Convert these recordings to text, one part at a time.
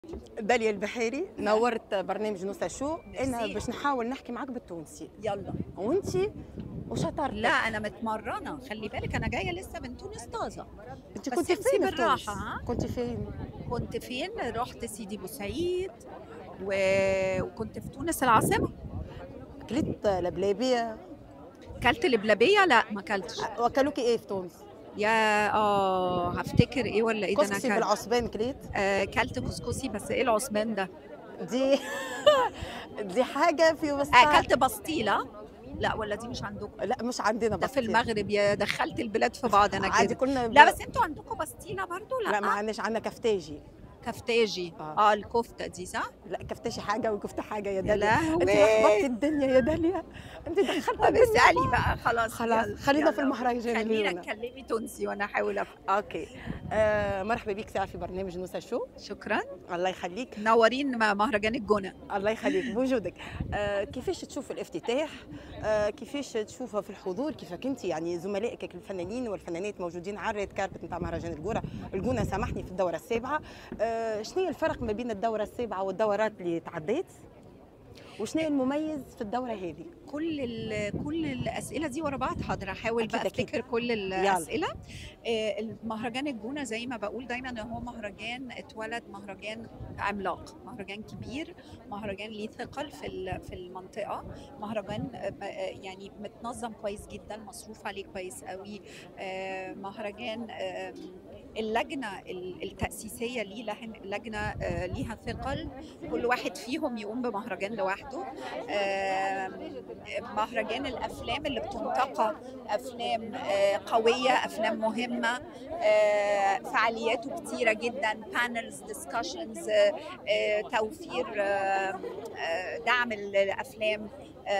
داليا البحيري نورت برنامج نص شو انا ميرسي. باش نحاول نحكي معاك بالتونسي يلا وانت وشطرتك لا انا متمرنه خلي بالك انا جايه لسه من تونس طازه انت بس كنت امسي فين في بالراحة، تونس؟ ها؟ كنت فين كنت فين رحت سيدي بوسعيد و... وكنت في تونس العاصمه كليت لبلابيه كلت لبلبيه لا ما كلتش وكلوكي ايه في تونس يا اه هفتكر ايه ولا ايه ده انا كسكسي كلت بالعصبان كليت آه كلت كسكسي بس ايه العثمان ده دي دي حاجه في وسط آه كلت بسطيله لا ولا دي مش عندكم لا مش عندنا ده بس في المغرب يا دخلت البلاد في بعض انا عادي كده كنا لا بس انتوا عندكم بسطيله برضو لا, لا ما عندناش عندنا كفتاجي كفتاجي آه. اه الكفته دي صح لا كفتاجي حاجه وكفته حاجه يا يا داليا انت لهوي لخبطتي الدنيا يا داليا انت دخلت طب اسالي بقى خلاص خلاص يلا، خلينا في يلا. المهرجان خلينا اليوم. تكلمي تونسي وانا احاول افهم اوكي آه مرحبا بيك ساعه في برنامج نوسا شو شكرا الله يخليك منورين مع مهرجان الجونه الله يخليك بوجودك آه كيفاش تشوف الافتتاح آه كيفاش تشوفها في الحضور كيفك انت يعني زملائك الفنانين والفنانات موجودين على الريد كاربت نتاع مهرجان الجوره الجونه سامحني في الدوره السابعه آه شنو هي الفرق ما بين الدوره السابعه والدورات اللي تعديت وشنو هي المميز في الدوره هذه كل ال- كل الاسئله دي ورا بعض حاضر احاول أكيد بقى أكيد. افتكر كل الاسئله آه، المهرجان الجونه زي ما بقول دايما ان هو مهرجان اتولد مهرجان عملاق مهرجان كبير مهرجان ليه ثقل في ال- في المنطقه مهرجان آه، ب- آه، يعني متنظم كويس جدا مصروف عليه كويس قوي آه، مهرجان آه، اللجنه ال- التاسيسيه ليه لهن- لجنه آه، ليها ثقل كل واحد فيهم يقوم بمهرجان لوحده آم، مهرجان الافلام اللي بتنتقى افلام آه، قويه افلام مهمه آه، فعالياته كتيره جدا بانلز ديسكشنز توفير آه، آه، دعم الافلام آه،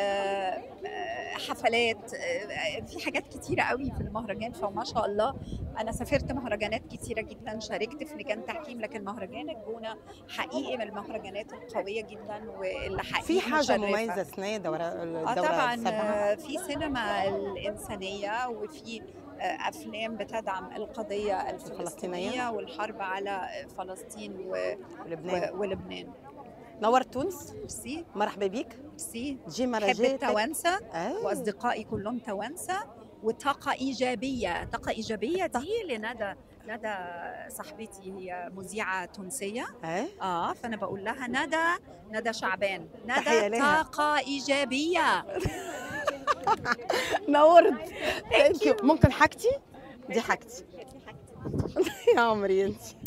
آه، حفلات آه، في حاجات كتيره قوي في المهرجان فما شاء الله انا سافرت مهرجانات كتيره جدا شاركت في لجان تحكيم لكن مهرجان الجونه حقيقي من المهرجانات القويه جدا واللي حقيقي في حاجه مشرفة. مميزه السنه دوره اه الدوره طبعا السابعه آه، في سينما الانسانيه وفي آه، افلام بتدعم القضيه الفلسطينيه والحرب على فلسطين و- لبنان و- ولبنان نورت تونس ميرسي مرحبا بيك ميرسي تجي بحب مراجعتك التوانسه آه. واصدقائي كلهم توانسه وطاقه ايجابيه طاقه ايجابيه دي لندى ندى صاحبتي هي مذيعه تونسيه آه. اه فانا بقول لها ندى ندى شعبان تحية ندى لها. طاقه ايجابيه نورت ثانك يو ممكن حاجتي دي حاجتي يا عمري انت